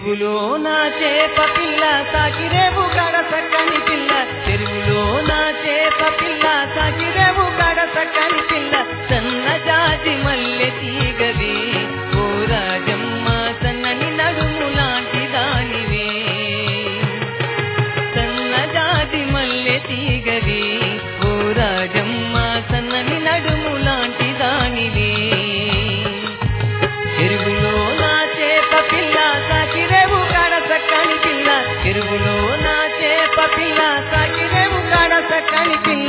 చెరువులో నా చేప పిల్ల సాకిరేవు గడ సక్కని పిల్ల చెరువులో నా చేప పిల్ల సాకిరేవు గడ సక్కని పిల్ల సన్న జాజి మల్లె తీగవే ఓ రాజమ్మ సన్నని నడుము లాంటి దానివే సన్న జాజి మల్లె తీగవే ఓ రాజమ్మ సన్నని నడుము లాంటి దానివే చెరువులో నా చేప పిల్ల సాకిరేవు కాడ సక్కని పిల్ల చెరువులో నా చేప పిల్ల సాకిరేవు కాడ సక్కని పిల్ల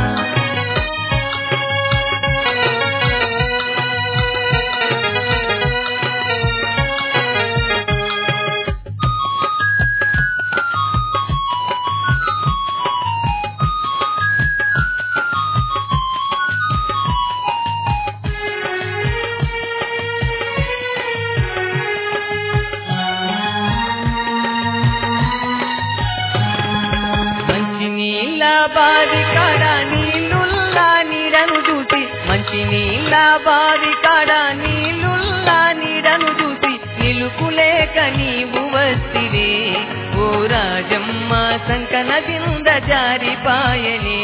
మంచి నీళ్ళ బావి కాడ నీళ్ళుల్లా నీడను చూసి మంచి నీళ్ళ బావి కాడ నీళ్ళుల్లా నీడను చూసి నిలుపులేక నీవు వస్తివే ఓ రాజమ్మ సంకన కింద జారిపాయనే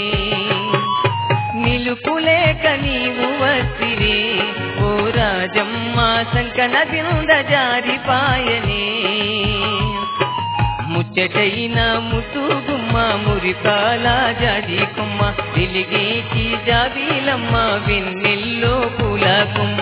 నిలుపులేక నీవు వస్తివే ఓ రాజమ్మ సంకన కింద జారిపాయనే ముచ్చటైన ముసుగుమ్మ మురిపాల జాజి కుమ్మ తిలిగేటి జాబీలమ్మ వెన్నెల్లో పూల కుమ్మ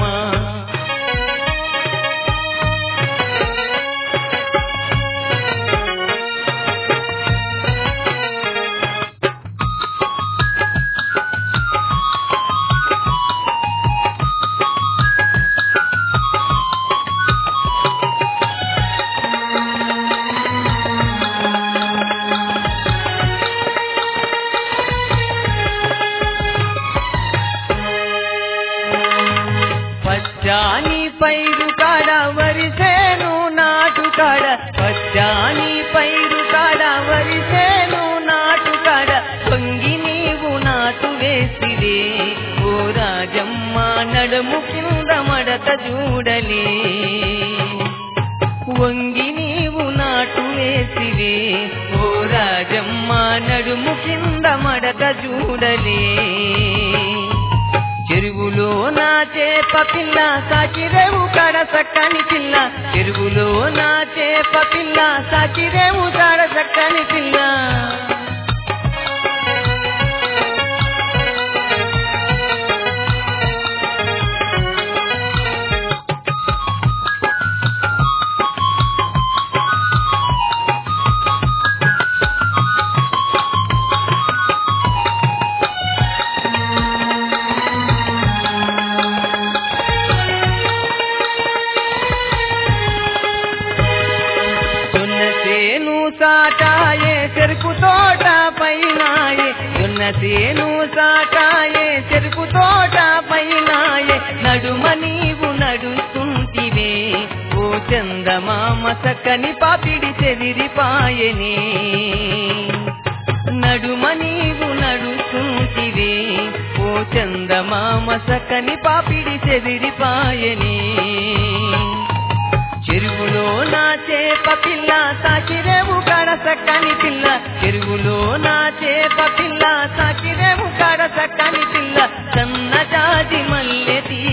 పచ్చాని పైరు కాడ వరిసేను నాటు కాడ పచ్చాని పైరు కాడ వరిసేను నాటు కాడ పొంగి నీవు నాటు వేసిదే ఓ రాజమ్మ నడుము కింద మడత చూడలే వంగి నీవు నాటు వేసివే ఓ రాజమ్మ నడుము కింద మడత చూడలే చెరువులో నా చేప పిల్ల సాకిరేవు కాడ సక్కని పిల్ల చెరువులో నా చేప పిల్ల సాకిరేవు కాడ సక్కని పిల్ల జొన్న సేను సాటాయే చెరుకు తోట పైనాయే జొన్న సేను సాటాయే చెరుకు తోట పైనాయే నడుమ నీవు నడుస్తుంటివే ఓ చందమామ సక్కని పాపిడి చెదిరిపాయనే నడుమ నీవు నడుస్తుంటివే ఓ చందమామ సక్కని పాపిడి చెదిరిపాయనే చెరువులో నా చేప పిల్ల సాకిరేవు కాడ సక్కని పిల్ల చెరువులో నా చేప పిల్ల సాకిరేవు కాడ సక్కని పిల్ల సన్న జాజి మల్లె తీ